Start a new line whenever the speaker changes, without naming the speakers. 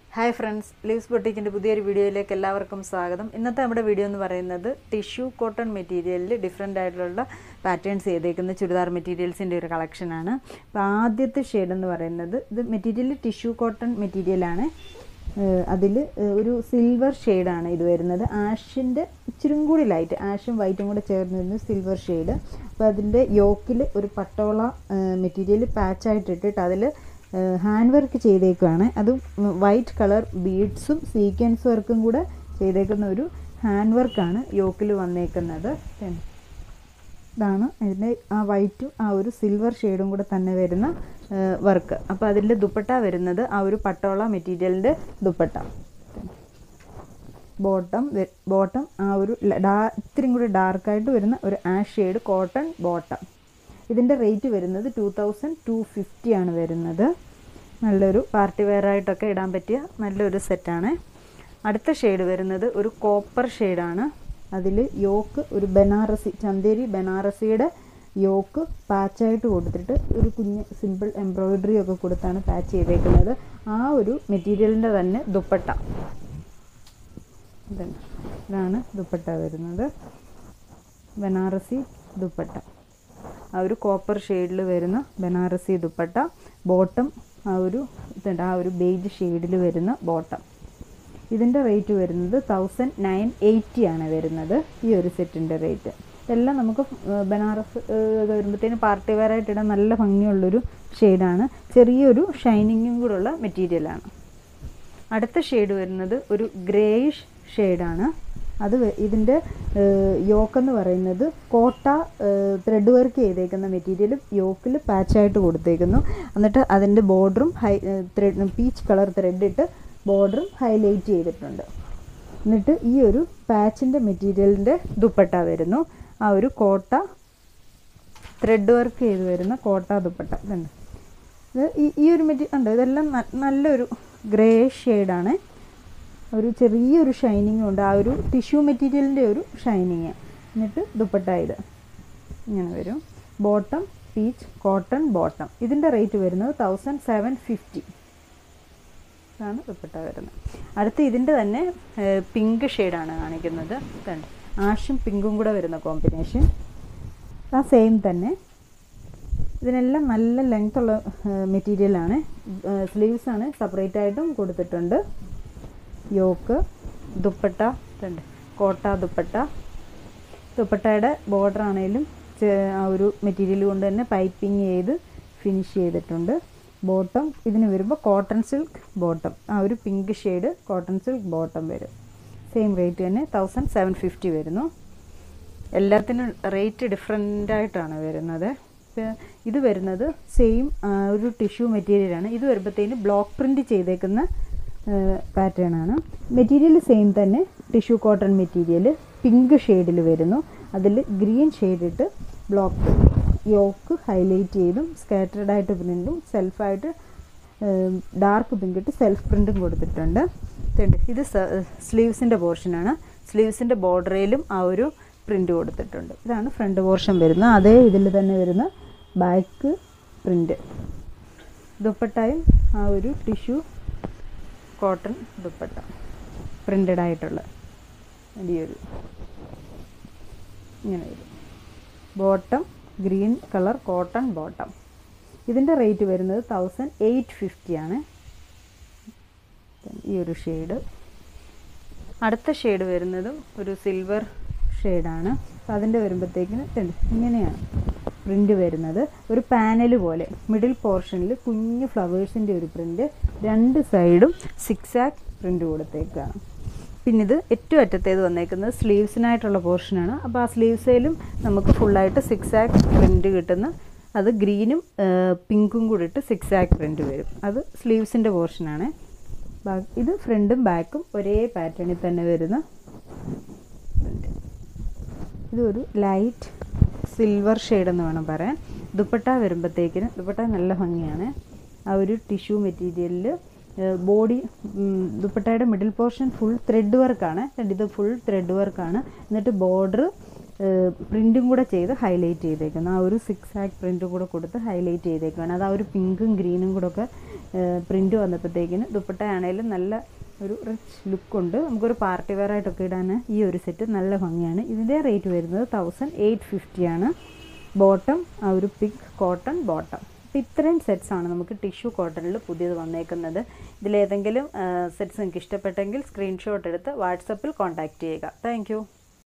hi friends leaves ബൊട്ടിക്കിൻ്റെ പുതിയൊരു വീഡിയോയിലേക്ക് എല്ലാവർക്കും സ്വാഗതം ഇന്നത്തെ നമ്മുടെ വീഡിയോ എന്ന് പറയുന്നത് ടിഷ്യൂ കോട്ടൺ മെറ്റീരിയലിൽ ഡിഫറെൻ്റ് ആയിട്ടുള്ള പാറ്റേൺസ് ചെയ്തേക്കുന്ന ചുരിദാർ മെറ്റീരിയൽസിൻ്റെ ഒരു കളക്ഷനാണ് അപ്പോൾ ആദ്യത്തെ ഷെയ്ഡ് എന്ന് പറയുന്നത് ഇത് മെറ്റീരിയൽ ടിഷ്യൂ കോട്ടൺ മെറ്റീരിയലാണ് അതിൽ ഒരു സിൽവർ ഷെയ്ഡാണ് ഇത് വരുന്നത് ആഷിൻ്റെ ഇച്ചിരും കൂടി ലൈറ്റ് ആഷും വൈറ്റും കൂടെ ചേർന്ന് വരുന്ന സിൽവർ ഷെയ്ഡ് അപ്പോൾ അതിൻ്റെ യോക്കിൽ ഒരു പട്ടോള മെറ്റീരിയൽ പാച്ചായിട്ട് ഇട്ടിട്ട് അതിൽ ഹാൻഡ് വർക്ക് ചെയ്തേക്കുകയാണ് അതും വൈറ്റ് കളർ ബീഡ്സും സീക്വൻസ് വർക്കും കൂടെ ചെയ്തേക്കുന്ന ഒരു ഹാൻഡ് വർക്കാണ് യോക്കിൽ വന്നേക്കുന്നത് ഇതാണ് ഇതിൻ്റെ ആ വൈറ്റും ആ ഒരു സിൽവർ ഷെയ്ഡും കൂടെ തന്നെ വരുന്ന വർക്ക് അപ്പോൾ അതിൻ്റെ ദുപ്പട്ട വരുന്നത് ആ ഒരു പട്ടോള മെറ്റീരിയലിൻ്റെ ദുപ്പട്ട ബോട്ടം ബോട്ടം ആ ഒരു ഡാ ഇത്തിരി കൂടി ഡാർക്കായിട്ട് വരുന്ന ഒരു ആഷ് ഷെയ്ഡ് കോട്ടൺ ബോട്ടം ഇതിൻ്റെ റേറ്റ് വരുന്നത് ടു തൗസൻഡ് ടു ഫിഫ്റ്റി ആണ് വരുന്നത് നല്ലൊരു പാർട്ടി വെയർ ആയിട്ടൊക്കെ ഇടാൻ പറ്റിയ നല്ലൊരു സെറ്റാണ് അടുത്ത ഷെയ്ഡ് വരുന്നത് ഒരു കോപ്പർ ഷെയ്ഡാണ് അതിൽ യോക്ക് ഒരു ബനാറസി ചന്തേരി ബനാറസിയുടെ യോക്ക് പാച്ചായിട്ട് കൊടുത്തിട്ട് ഒരു കുഞ്ഞ് സിമ്പിൾ എംബ്രോയിഡറി ഒക്കെ കൊടുത്താണ് പാച്ച് ചെയ്തേക്കുന്നത് ആ ഒരു മെറ്റീരിയലിൻ്റെ തന്നെ ദുപ്പട്ട ഇതാണ് ദുപ്പട്ട വരുന്നത് ബനാറസി ദുപ്പട്ട ആ ഒരു കോപ്പർ ഷെയ്ഡിൽ വരുന്ന ബനാറസി ദുപ്പട്ട ബോട്ടം ആ ഒരു ഇതുണ്ട് ആ ഒരു ബേജ് ഷെയ്ഡിൽ വരുന്ന ബോട്ടം ഇതിൻ്റെ റേറ്റ് വരുന്നത് തൗസൻഡ് നയൻ എയ്റ്റി ആണ് വരുന്നത് ഈ ഒരു സെറ്റിൻ്റെ റേറ്റ് ഇതെല്ലാം നമുക്ക് ബനാറസ് വരുമ്പോഴത്തേന് പാർട്ടി വെയർ ആയിട്ട് ഇടാൻ നല്ല ഭംഗിയുള്ളൊരു ഷെയ്ഡാണ് ചെറിയൊരു ഷൈനിങ്ങും കൂടെയുള്ള മെറ്റീരിയലാണ് അടുത്ത ഷെയ്ഡ് വരുന്നത് ഒരു ഗ്രേയിഷ് ഷെയ്ഡാണ് അത് ഇതിൻ്റെ യോക്ക് എന്ന് പറയുന്നത് കോട്ട ത്രെഡ് വർക്ക് ചെയ്തേക്കുന്ന മെറ്റീരിയൽ യോക്കിൽ പാച്ചായിട്ട് കൊടുത്തേക്കുന്നു എന്നിട്ട് അതിൻ്റെ ബോർഡറും high thread peach colour thread ഇട്ട് ബോർഡറും ഹൈലൈറ്റ് ചെയ്തിട്ടുണ്ട് എന്നിട്ട് ഈ ഒരു പാച്ചിൻ്റെ മെറ്റീരിയലിൻ്റെ ദുപ്പട്ട വരുന്നു ആ ഒരു കോട്ട ത്രെഡ് വർക്ക് ചെയ്ത് വരുന്ന കോട്ട ദുപ്പട്ട ഇതുണ്ട് ഇത് ഈ ഒരു മെറ്റീരിയൽ ഉണ്ട് ഇതെല്ലാം നല്ലൊരു ഗ്രേ ഷെയ്ഡാണ് ഒരു ചെറിയൊരു ഷൈനിങ്ങും ഉണ്ട് ആ ഒരു ടിഷ്യൂ മെറ്റീരിയലിൻ്റെ ഒരു ഷൈനിങ് എന്നിട്ട് ദുപ്പട്ട ഇത് ഇങ്ങനെ വരും ബോട്ടം പീച്ച് കോട്ടൺ ബോട്ടം ഇതിൻ്റെ റേറ്റ് വരുന്നത് തൗസൻഡ് സെവൻ ഫിഫ്റ്റി ഇതാണ് ദുപ്പട്ട വരുന്നത് അടുത്ത് ഇതിൻ്റെ തന്നെ പിങ്ക് ഷെയ്ഡാണ് കാണിക്കുന്നത് കണ്ട് ആഷും പിങ്കും കൂടെ വരുന്ന കോമ്പിനേഷൻ ആ സെയിം തന്നെ ഇതിനെല്ലാം നല്ല ലെങ്ത് ഉള്ള മെറ്റീരിയലാണ് സ്ലീവ്സ് ആണ് സെപ്പറേറ്റ് ആയിട്ടും കൊടുത്തിട്ടുണ്ട് യോക്ക് ദുപ്പട്ട ഇതുണ്ട് കോട്ട ദുപ്പട്ട ദുപ്പട്ടയുടെ ബോർഡർ ആണെങ്കിലും ആ ഒരു മെറ്റീരിയൽ കൊണ്ട് തന്നെ പൈപ്പിംഗ് ചെയ്ത് ഫിനിഷ് ചെയ്തിട്ടുണ്ട് ബോട്ടം ഇതിന് വരുമ്പോൾ കോട്ടൺ സിൽക്ക് ബോട്ടം ആ ഒരു pink shade cotton silk bottom വരും സെയിം റേറ്റ് തന്നെ തൗസൻഡ് സെവൻ ഫിഫ്റ്റി വരുന്നു എല്ലാത്തിനും റേറ്റ് ഡിഫറെൻ്റ് ആയിട്ടാണ് വരുന്നത് ഇത് വരുന്നത് സെയിം ഒരു ടിഷ്യൂ മെറ്റീരിയലാണ് ഇത് വരുമ്പോഴത്തേന് ബ്ലോക്ക് പ്രിൻറ്റ് ചെയ്തേക്കുന്ന പാറ്റേൺ ആണ് മെറ്റീരിയൽ സെയിം തന്നെ ടിഷ്യൂ കോട്ടൺ മെറ്റീരിയൽ പിങ്ക് ഷെയ്ഡിൽ വരുന്നു അതിൽ ഗ്രീൻ ഷെയ്ഡ് ഇട്ട് ബ്ലോക്ക് യോക്ക് ഹൈലൈറ്റ് ചെയ്തും സ്കാറ്റേഡ് ആയിട്ട് പ്രിൻറ്റും സെൽഫായിട്ട് ഡാർക്ക് പിങ്ക് ഇട്ട് സെൽഫ് പ്രിൻറ്റും കൊടുത്തിട്ടുണ്ട് ഇത് സ്ലീവ്സിൻ്റെ പോർഷനാണ് സ്ലീവ്സിൻ്റെ ബോർഡറിലും ആ ഒരു പ്രിൻ്റ് കൊടുത്തിട്ടുണ്ട് ഇതാണ് ഫ്രണ്ട് പോർഷൻ വരുന്നത് അതേ ഇതിൽ തന്നെ വരുന്ന ബാക്ക് പ്രിൻ്റ് ദുപ്പട്ടായും ആ ഒരു ടിഷ്യൂ കോട്ടൺ ദുപ്പട്ട പ്രിൻ്റഡ് ആയിട്ടുള്ള ഈ ഒരു ഇങ്ങനെ വരും bottom green colour cotton bottom ഇതിൻ്റെ റേറ്റ് വരുന്നത് തൗസൻഡ് എയ്റ്റ് ഫിഫ്റ്റി ആണ് ഈ ഒരു ഷെയ്ഡ് അടുത്ത ഷെയ്ഡ് വരുന്നതും ഒരു സിൽവർ ഷെയ്ഡാണ് അപ്പോൾ അതിൻ്റെ വരുമ്പോഴത്തേക്കിന് ഇങ്ങനെയാണ് പ്രിൻ്റ് വരുന്നത് ഒരു പാനൽ പോലെ മിഡിൽ പോർഷനിൽ കുഞ്ഞു ഫ്ലവേഴ്സിൻ്റെ ഒരു പ്രിൻ്റ് രണ്ട് സൈഡും സിക്സ് ആക്ക് പ്രിൻ്റ് കൊടുത്തേക്കാണ് പിന്നെ ഇത് ഏറ്റവും അറ്റത്തേത് വന്നേക്കുന്നത് സ്ലീവ്സിനായിട്ടുള്ള പോർഷനാണ് അപ്പോൾ ആ സ്ലീവ്സിലും നമുക്ക് ഫുള്ളായിട്ട് സിക്സ് ആക്ക് പ്രിൻ്റ് കിട്ടുന്ന അത് ഗ്രീനും പിങ്കും കൂടി ഇട്ട് സിക്സ് ആക്ക് പ്രിൻ്റ് വരും അത് സ്ലീവ്സിൻ്റെ പോർഷനാണ് ഇത് ഫ്രണ്ടും ബാക്കും ഒരേ പാറ്റേണിൽ തന്നെ വരുന്ന ഇതൊരു ലൈറ്റ് സിൽവർ ഷെയ്ഡ് എന്ന് വേണം പറയാൻ ദുപ്പട്ട വരുമ്പോഴത്തേക്കിന് ദുപ്പട്ട നല്ല ഭംഗിയാണ് ആ ഒരു ടിഷ്യൂ മെറ്റീരിയലിൽ ബോഡി ദുപ്പട്ടയുടെ മിഡിൽ പോർഷൻ ഫുൾ ത്രെഡ് വർക്കാണ് ഇത് ഫുൾ ത്രെഡ് വർക്കാണ് എന്നിട്ട് ബോർഡർ പ്രിൻറ്റും കൂടെ ചെയ്ത് ഹൈലൈറ്റ് ചെയ്തേക്കുന്നത് ആ ഒരു സിക്സ് ആക്ക് പ്രിൻറ്റും കൂടെ കൊടുത്ത് ഹൈലൈറ്റ് ചെയ്തേക്കുകയാണ് അത് ആ ഒരു പിങ്കും ഗ്രീനും കൂടെ ഒക്കെ പ്രിൻറ്റ് വന്നപ്പോഴത്തേക്കിന് ദുപ്പട്ടയാണേലും നല്ല ഒരു റിച്ച് ലുക്കുണ്ട് നമുക്കൊരു പാർട്ടി വെയർ ആയിട്ടൊക്കെ ഇടാൻ ഈ ഒരു സെറ്റ് നല്ല ഭംഗിയാണ് ഇതിൻ്റെ റേറ്റ് വരുന്നത് തൗസൻഡ് എയ്റ്റ് ഫിഫ്റ്റിയാണ് ബോട്ടം ആ ഒരു പിങ്ക് കോട്ടൺ ബോട്ടം അപ്പോൾ ഇത്രയും സെറ്റ്സ് ആണ് നമുക്ക് ടിഷ്യൂ കോട്ടണിൽ പുതിയത് വന്നേക്കുന്നത് ഇതിലേതെങ്കിലും സെറ്റ്സ് നിങ്ങൾക്ക് ഇഷ്ടപ്പെട്ടെങ്കിൽ സ്ക്രീൻഷോട്ട് എടുത്ത് വാട്സപ്പിൽ കോൺടാക്റ്റ് ചെയ്യുക താങ്ക്